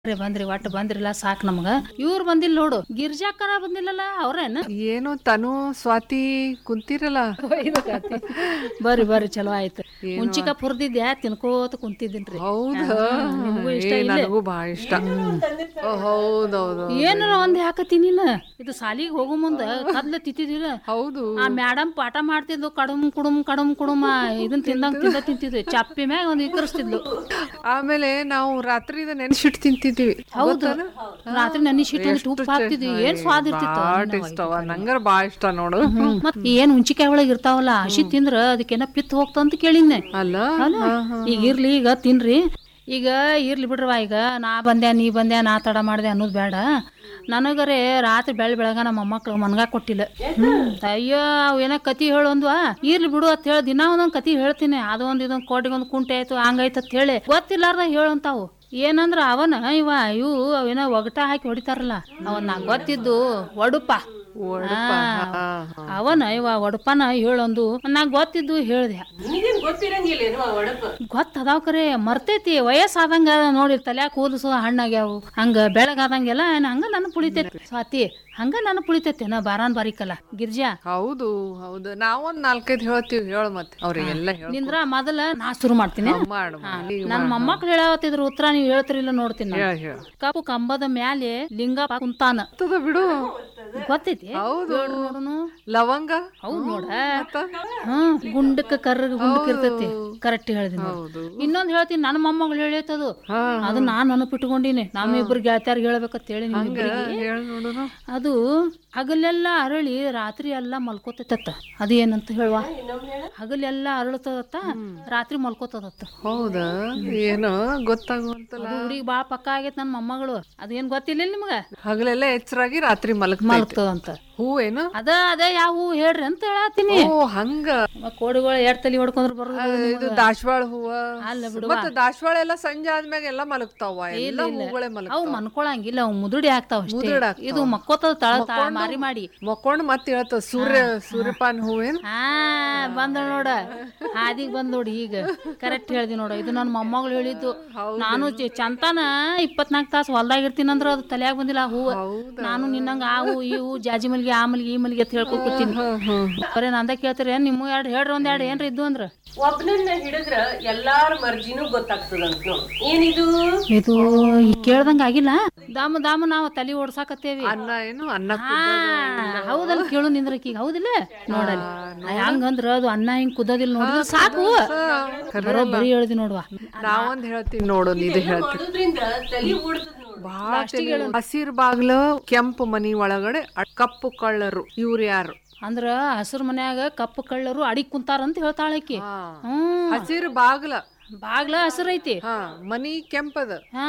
ಬರ್ರಿ ಬಂದ್ರಿ ಒಟ್ಟು ಬಂದ್ರಿಲ್ಲ ಸಾಕ್ ನಮಗ ಇವ್ರು ಬಂದಿಲ್ಲ ನೋಡು ಗಿರ್ಜಾಕರ ಬಂದಿಲ್ಲಲ್ಲ ಅವ್ರೇನ ಏನು ತನು ಸ್ವಾತಿ ಕುಂತಿರಲ್ಲ ಬರ್ರಿ ಬರ್ರಿ ಚಲೋ ಆಯ್ತು ಮುಂಚಿಕ ಹುರ್ದಿದ್ಯಾ ತಿನ್ಕೋತ ಕುಂತಿದ್ದೀನ್ರಿ ಹೌದಾ ನಿಮ್ಗೂ ಇಷ್ಟ ಏ, ಇಲ್ಲೇ? ನನಗೂ ಬಹಳ ಇಷ್ಟ ಓ, ಹೌದೌದು ಏನಾರ ಒಂದ್ ಹಾಕತಿ ನೀನ ಇದು ಸಾಲಿಗೆ ಹೋಗೋ ಮುಂದ ಕದ್ಲ ತಿಂತಿದಿಲ್ಲ ಹೌದು ಆ ಮೇಡಮ್ ಪಾಠ ಮಾಡ್ತಿದ್ಲು ಕಡುಮ್ ಕುಡುಮ್ ಕಡುಮ್ ಕುಡುಮ ಇದನ್ ತಿಂದಂಗ್ ತಿಂದ ತಿಂತಿದ್ವಿ ಚಪ್ಪಿ ಮ್ಯಾಗ ಒಂದ್ ಇಕ್ಕರಿಸ್ತಿದ್ಲು ಆಮೇಲೆ ನಾವು ರಾತ್ರಿದ ನೆನ್ಸಿಟ್ಟು ತಿಂತಿದ್ವಿ ಹೌದು ರಾತ್ರಿ ನನ್ನಿ ಶೀಟ್ ಒಂದಿಟ್ಟು ಉಪ್ಪು ಹಾಕ್ತಿದ್ವಿ ಏನ್ ಸ್ವಾದ ಇರ್ತಿತ್ತು ಬಾಟ್ ಇಷ್ಟವ ನಂಗರ ಬಾಳ ಇಷ್ಟ ನೋಡು ಮತ್ ಏನ್ ಹುಂಚಿಕಾಯಿ ಒಳಗ್ ಇರ್ತಾವಲ್ಲ ಹಸಿ ತಿಂದ್ರ ಅದಕ್ಕೇನ ಪಿತ್ ಹೋಗ್ತಂತ ಕೇಳಿದ್ನೆ ಅಲ್ಲ ಅಲ್ಲ ಈಗ ಇರ್ಲಿ ಈಗ ತಿನ್ರಿ ಈಗ ಇರ್ಲಿ ಬಿಡ್ರವ ಈಗ ನಾ ಬಂದೆ ನೀ ಬಂದೆ ನಾ ತಡ ಮಾಡ್ದೆ ಅನ್ನೋದು ಬೇಡ ನನಗರೆ ರಾತ್ರಿ ಬೆಳ ಬೆಳಗ ನಮ್ಮ ಮೊಮ್ಮಕ್ಳು ಮನ್ಗ ಕೊಟ್ಟಿಲ್ಲ ಹ್ಮ್. ಅಯ್ಯೋ ಅವ್ ಏನೋ ಕತಿ ಹೇಳೊಂದ್ವಾ ಇರ್ಲಿ ಬಿಡು ಅಂತ ಹೇಳಿ ದಿನ ಒಂದೊಂದ್ ಕತಿ ಹೇಳ್ತೀನಿ ಅದೊಂದ್ ಇದೊಂದ್ ಕೋಟಿಗೊಂದ್ ಕುಂಟೆ ಆಯ್ತು ಹಂಗಾಯ್ತು ಅಂತ ಹೇಳಿ ಗೊತ್ತಿಲ್ಲಾರ್ದ ಹೇಳಂತಾವು ಏನಂದ್ರ ಅವನ ಇವ ಇವು ಅವೇನೋ ಒಗಟ ಹಾಕಿ ಹೊಡಿತಾರಲ್ಲ ಅವನ್ ನಂಗ್ ಗೊತ್ತಿದ್ದು ಒಡುಪ ಒಡಪ, ಆ, ಹಾ, ಅವನ ಇವ ಒಡಪನ ಹೇಳೊಂದು ನಂಗ್ ಗೊತ್ತಿದ್ದು ಹೇಳ್ದೆ ಗೊತ್ತದಾವ್ ಕರೆ ಮರ್ತೈತಿ ವಯಸ್ಸಾದಂಗ ನೋಡಿ ತಲ್ಯಾಕ ಕೂದಲು ಹಣ್ಣಾಗ್ಯಾವು ಹಂಗ ಬೆಳಗಾದಂಗೆಲ್ಲ ಏನ್ ಹಂಗ ನನ್ನ ಪುಳಿತೈತಿ ಸ್ವಾತಿ ಹಂಗ ನನ್ನ ಪುಳಿತೈತಿ ನಾ ಬಾರಾನ್ ಬಾರಿಕಲ್ಲ ಗಿರ್ಜಾ ಹೌದು ಹೌದು ನಾವೊಂದ್ ನಾಲ್ಕೈದು ಹೇಳ್ತೀವಿ ಹೇಳ ಮತ್ತೆ ಅವ್ರಿಗೆಲ್ಲ ಹೇಳ ನಿಂದ್ರ ಮೊದಲ ನಾ ಶುರು ಮಾಡ್ತೀನಿ ಮಾಡು ಈಗ ನನ್ ಮೊಮ್ಮಕ್ಳು ಹೇಳಾವತ್ತಿದ್ರ ಉತ್ತರ ನೀವ್ ಹೇಳ್ತಿರಿಲ್ಲ ನೋಡ್ತೀನಿ ನಾನು. ಹೇಳ ಹೇಳ ಕಪ್ಪು ಕಂಬದ ಮ್ಯಾಲೆ ಲಿಂಗ ಕುಂತಾನ ಆಗ್ತದ ಬಿಡು ಗೊತ್ತೈತಿ ಹೌದು ಹೇಳ್ರಿ ನೋಡುನು ಲವಂಗ ಹೌದ್ ನೋಡ ಹ್ಮ್ ಗುಂಡಕ್ಕ ಕರ್ರಗ ಗುಂಡಕ್ ಇರ್ತೈತಿ ಕರೆಕ್ಟ್ ಹೇಳ್ದಿ ನೋಡು ಹೌದು ಇನ್ನೊಂದ್ ಹೇಳ್ತೀನಿ ನನ್ನ ಮೊಮ್ಮಗಳು ಹೇಳೈತದು ಹಾ ಅದು ನಾನ್ ನೆನಪಿಟ್ಕೊಂಡಿನಿ ನಮ್ಮಿಬ್ರು ಗೆಳತ್ಯಾರ್ಗೆ ಹೇಳ್ಬೇಕಂತ ಹೇಳಿ ನಿಮ್ಮಿಬ್ರಿಗೆ ಹೇಳ ನೋಡುನು ಅದು ಹಗಲೆಲ್ಲ ಅರಳಿ ರಾತ್ರಿ ಎಲ್ಲ ಮಲ್ಕೋತೈತತ್ತ ಅದು ಏನಂತ ಹೇಳುವ ಹಗಲೆಲ್ಲ ಅರಳತದತ್ತ ರಾತ್ರಿ ಮಲ್ಕೋತದತ್ತ ಹೌದಾ ಏನೋ ಗೊತ್ತಾಗುವಂತಲ್ಲ ಅದು ಹುಡುಗಿ ಬಾಳ ಪಕ್ಕ ಆಗೈತ್ ನನ್ನ ಮೊಮ್ಮಗಳು ಅದೇನ್ ಗೊತ್ತಿಲ್ಲ ನಿಮ್ಗ ಹಗಲೆಲ್ಲ ಎಚ್ಚರಾಗಿ ರಾತ್ರಿ ಮಲಗ್ ಮಲ್ಕ್ತದಂತ ಹೂವೇನು ಅದ ಅದ ಯಾವ ಹೂ ಹೇಳ್ರಿ ಅಂತ ಹೇಳತ್ತೀನಿ ಓ ಹಂಗ ಕೋಡಿಗಳು ಎರಡ್ ತಲಿ ಹೊಡ್ಕೊಂಡ್ರ ಬರೋದು ಇದು ದಾಸವಾಳ ಹೂವ ಅಲ್ಲ ಬಿಡು ಮತ್ತೆ ದಾಸವಾಳ ಎಲ್ಲ ಸಂಜೆ ಆದ್ಮ್ಯಾಗ ಎಲ್ಲ ಮಲಗ್ತಾವ ಎಲ್ಲ ಹೂಗಳೇ ಮಲಗ್ ಅವು ಮನ್ಕೊಳಂಗಿಲ್ಲ ಅವು ಮುದುಡಿ ಆಗ್ತಾವ ಅಷ್ಟೇ ಮುದುಡ್ ಆಗ್ತಾವ. ಇದು ಮಕ್ಕೋತದ ತಳ ತಳ ಮಾರಿ ಮಾಡಿ ಮಕ್ಕೊಂಡ್ ಮತ್ತೆ ಹೇಳ್ತಾವ ಸೂರ್ಯ ಸೂರ್ಯಪಾನ ಹೂವೇನ್ ಹಾ ಬಂದ ನೋಡ ಹಾದಿಗ್ ಬಂದ್ ನೋಡಿ ಈಗ ಕರೆಕ್ಟ್ ಹೇಳ್ದಿ ನೋಡ ಇದು ನನ್ನ ಮೊಮ್ಮಗಳು ಹೇಳಿದ್ದು ನಾನು ಚ- ಚಂತಾನ ಇಪ್ಪತ್ನಾಲ್ಕು ತಾಸು ಹೊಲ್ದಾಗ ಇರ್ತೀನಂದ್ರ ಅದು ತಲ್ಯಾಗ ಬಂದಿಲ್ಲ ಆ ಹೂವು ಹೌದಾ ನಾನು ನಿನ್ನಂಗ ಆ ಹೂ ಈ ಹೂ ಜಾಜಿ ಮಲ್ಗೆ ಆ ಮಲ್ಗೆ ಈ ಮಲ್ಗೆ ಅಂತ ಹೇಳ್ಕೊತ ಕೂತೀನಿ ಹ್ಮ್ ಹ್ಮ್ ಬರೇ ನಂದ ಕೇಳ್ತೀರಿ ನಿಮ್ಮ ಎರಡು ಹೇಳ್ರಿ ಒಂದ್ ಎರಡು ಏನ್ರ ಇದ್ದು ಅಂದ್ರ ಒಬ್ನನ್ನ ಹಿಡಿದ್ರ ಎಲ್ಲಾರ ಮರ್ಜಿನೂ ಗೊತ್ತಾಗ್ತದಂತ ನೋಡು ಏನಿದು ಇದು ಈ ಕೇಳ್ದಂಗ ಆಗಿಲ್ಲ ದಾಮ ದಾಮ ನಾವು ತಲೆ ಓಡ್ಸಾಕತ್ತೇವಿ ಅನ್ನ ಏನು ಅನ್ನ ಹಾ ಹೌದಲ್ಲ ಕೇಳು ನಿಂದ್ರಕೀಗ ಹೌದಿಲ್ಲ ನೋಡಲ್ಲಿ ಹಂಗಂದ್ರ ಅದು ಅನ್ನ ಹಿಂಗ್ ಕುದ್ದದಿಲ್ಲ ನೋಡಿದ್ರ ಸಾಕು ಬರೀ ಹೇಳ್ದಿ ನೋಡ್ವಾ ನಾವೊಂದ್ ಹೇಳ್ತೀನಿ ನೋಡು ಇದು ಹೇಳ್ತೀನಿ ಮಾಡೋದ್ರಿಂದ ತಲಿ ಓಡ್ತದ ನೋಡು ಬಹಳ ಹಸಿರು ಬಾಗ್ಲು ಕೆಂಪು ಮನಿ ಒಳಗಡೆ ಅ- ಕಪ್ಪು ಕಳ್ಳರು ಇವ್ರು ಯಾರು ಅಂದ್ರ ಹಸಿರು ಮನ್ಯಾಗ ಕಪ್ಪು ಕಳ್ಳರು ಅಡಿಗ್ ಕುಂತಾರಂತ ಹೇಳ್ತಾಳಕಿ ಹಾ. ಹ್ಮ್ ಹಸಿರು ಬಾಗ್ಲ ಬಾಗ್ಲ ಹಸಿರೈತಿ ಹಾ ಮನಿ ಕೆಂಪದ ಹಾ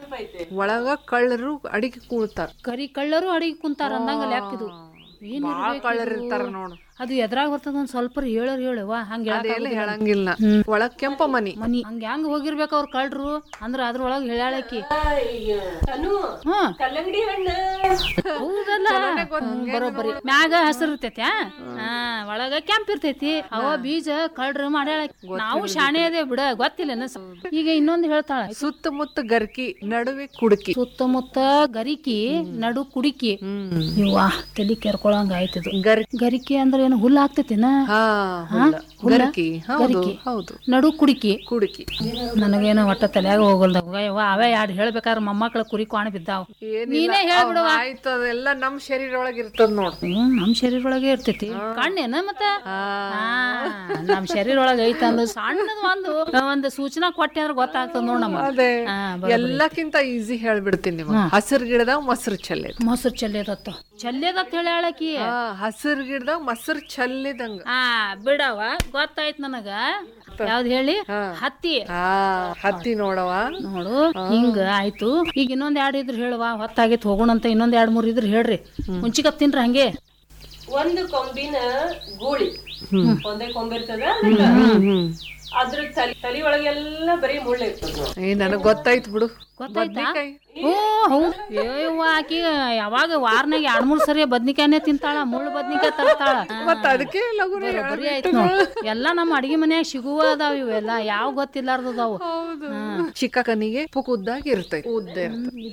ಒಳಗ ಕಳ್ಳರು ಅಡಿಗೆ ಕೂಳ್ತಾರ ಕರಿ ಕಳ್ಳರು ಅಡಿಗೆ ಕುಂತಾರ ಅಂದಂಗ ಲೆಕ್ಕ ಇದು ಏನ್ ಬಾಳ ಕಳ್ಳರ್ ಇರ್ತಾರ ನೋಡು ಅದು ಎದ್ರಾಗ ಬರ್ತದ ಒಂದ್ ಸ್ವಲ್ಪ ಹೇಳರ್ ಹೇಳುವ ಹಂಗ ಅದೆಲ್ಲ ಹೇಳಂಗಿಲ್ಲ ಒಳಗ್ ಕೆಂಪ ಮನಿ ಮನಿ ಹಂಗ ಹೆಂಗ್ ಹೋಗಿರ್ಬೇಕ ಅವ್ರ ಕಳ್ರು ಅಂದ್ರ ಅದ್ರೊಳಗ ಹೇಳ್ಯಾಳಕಿ ಅಯ್ಯೋ, ತನು ಹ್ಮ್ ಕಲ್ಲಂಗಡಿ ಹಣ್ಣ ಹೌದಲ್ಲ ಹ್ಮ್, ಬರೋಬ್ಬರಿ ಮ್ಯಾಗ ಹಸಿರು ಇರ್ತೈತಿ ಹಾ ಒಳಗ ಕೆಂಪ್ ಇರ್ತೈತಿ ಅವ ಬೀಜ ಕಳ್ರ ಮಾಡ್ಯಾಳ ನಾವು ಶಾಣೆ ಅದೇ ಬಿಡ ಗೊತ್ತಿಲ್ಲ ಈಗ ಇನ್ನೊಂದ್ ಹೇಳ್ತಾಳ ಸುತ್ತಮುತ್ತ ಗರ್ಕಿ ನಡುವೆ ಕುಡುಕಿ ಸುತ್ತಮುತ್ತ ಗರಿಕಿ ನಡು ಕುಡಿಕಿ ಹ್ಮ್ ಇವ್ವಾ ತಲಿ ಕೆರ್ಕೊಳಂಗ ಆಯ್ತದ ಗರ್ಕಿ ಗರಿಕಿ ಅಂದ್ರೆ ಏನು ಹುಲ್ಲು ಹಾಕ್ತೈತಿನ ಹಾ ಹುಲ್ಲ. ಗರ್ಕಿ ಹೌದು ಹೌದು ನಡು ಕುಡಿಕಿ ಕುಡುಕಿ ನನಗೇನು ಒಟ್ಟ ತಲ್ಯಾಗ ಹೋಗಲ್ದಾಗ ಯವ್ವ ಅವೇ ಎರಡು ಹೇಳ್ಬೇಕಾದ್ರೆ ಮೊಮ್ಮಕ್ಳ ಕುರಿ ಕ್ವಾಣ ಬಿದ್ದಾವ ನೀನೇ ಹೇಳ್ಬಿಡವ ಆಯ್ತು ಅದೆಲ್ಲ ನಮ್ ಶರೀರ ಒಳಗ್ ಇರ್ತದ ನೋಡ್ ಹ್ಮ್ ನಮ್ ಶರೀರ ಒಳಗೆ ಇರ್ತೈತಿ ಕಣ್ಣೇನ ಮತ್ತ ಹಾ. ಹಾ, ನಮ್ ಶರೀರ ಒಳಗ ಐತ ಅಂದ್ ಸಣ್ಣದ ಒಂದು ಒಂದು ಸೂಚನಾ ಕೊಟ್ಟೆ ಅಂದ್ರೆ ಗೊತ್ತಾಗ್ತದ ನೋಡ್ ನಮ್ಮ ಅದೇ ಹಾ, ಎಲ್ಲಕ್ಕಿಂತ ಈಸಿ ಹೇಳ್ಬಿಡ್ತೀನಿ ನಿಮಗೆ ಹಸಿರು ಗಿಡದಾಗ ಮೊಸರು ಚೆಲ್ಲೇದು ಮೊಸರು ಚೆಲ್ಲೇದತ್ತ ಚೆಲ್ಲೇದತ್ ಹೇಳಿ ಹೇಳಕಿ ಹಾ ಹಸಿರು ಗಿಡದಾಗ ಮೊಸರು ಚೆಲ್ಲಿದಂಗ ಆ ಬಿಡವ ಗೊತ್ತಾಯ್ತ್ ನನಗ ಯಾವ್ದು ಹೇಳಿ ಹತ್ತಿ ಹಾ ಹತ್ತಿ ನೋಡವ ನೋಡು ಹಿಂಗ ಆಯ್ತು ಈಗ ಇನ್ನೊಂದ್ ಎರಡ್ ಇದ್ರ ಹೇಳುವ ಹೊತ್ತಾಗೈತ್ ಹೋಗೋಣಂತ ಇನ್ನೊಂದ್ ಎರಡ್ ಮೂರ್ ಇದ್ರ ಹೇಳ್ರಿ ಮುಂಚಿಕಪ್ ತಿನ್ರಿ ಹಂಗೆ ಒಂದು ಕೊಂಬಿನ ಗೂಳಿ ಒಂದೇ ಕೊಂಬಿರ್ತದ ಹ್ಮ್ ಅದ್ರ ತಲಿ ತಲಿ ಒಳಗೆಲ್ಲ ಬರೀ ಮುಳ್ಳು ಇರ್ತದ ನೋಡು ಏ ನನಗ್ ಗೊತ್ತಾಯ್ತು ಬಿಡು ಗೊತ್ತಾಯ್ತಾ ಬದ್ನಿಕಾಯಿ. ಓ ಹೌದು ಅಯ್ಯವ್ವ ಆಕಿ ಯಾವಾಗ ವಾರನಾಗ ಎರಡ್ ಮೂರ್ ಸರಿ ಬದ್ನಿಕಾಯಿನೇ ತಿಂತಾಳ ಮುಳ್ಳು ಬದ್ನಿಕಾಯಿ ತರ್ತಾಳ ಮತ್ತ ಅದಕ್ಕೆ ಲಗುನ ಬರೀ ಆಯ್ತು ನೋಡ್ ಎಲ್ಲಾ ನಮ್ಮ ಅಡಿಗೆ ಮನ್ಯಾಗ ಸಿಗುವ ಅದಾವ ಇವೆಲ್ಲ ಯಾವ ಗೊತ್ತಿಲ್ಲಾರ್ದದಾವು ಹೌದು ಚಿಕ್ಕ ಕನಿಗೆ ಉಪ್ಪು ಕುದ್ದಾಗ ಇರ್ತೈತಿ ಉದ್ದ ಇರ್ತೈತಿ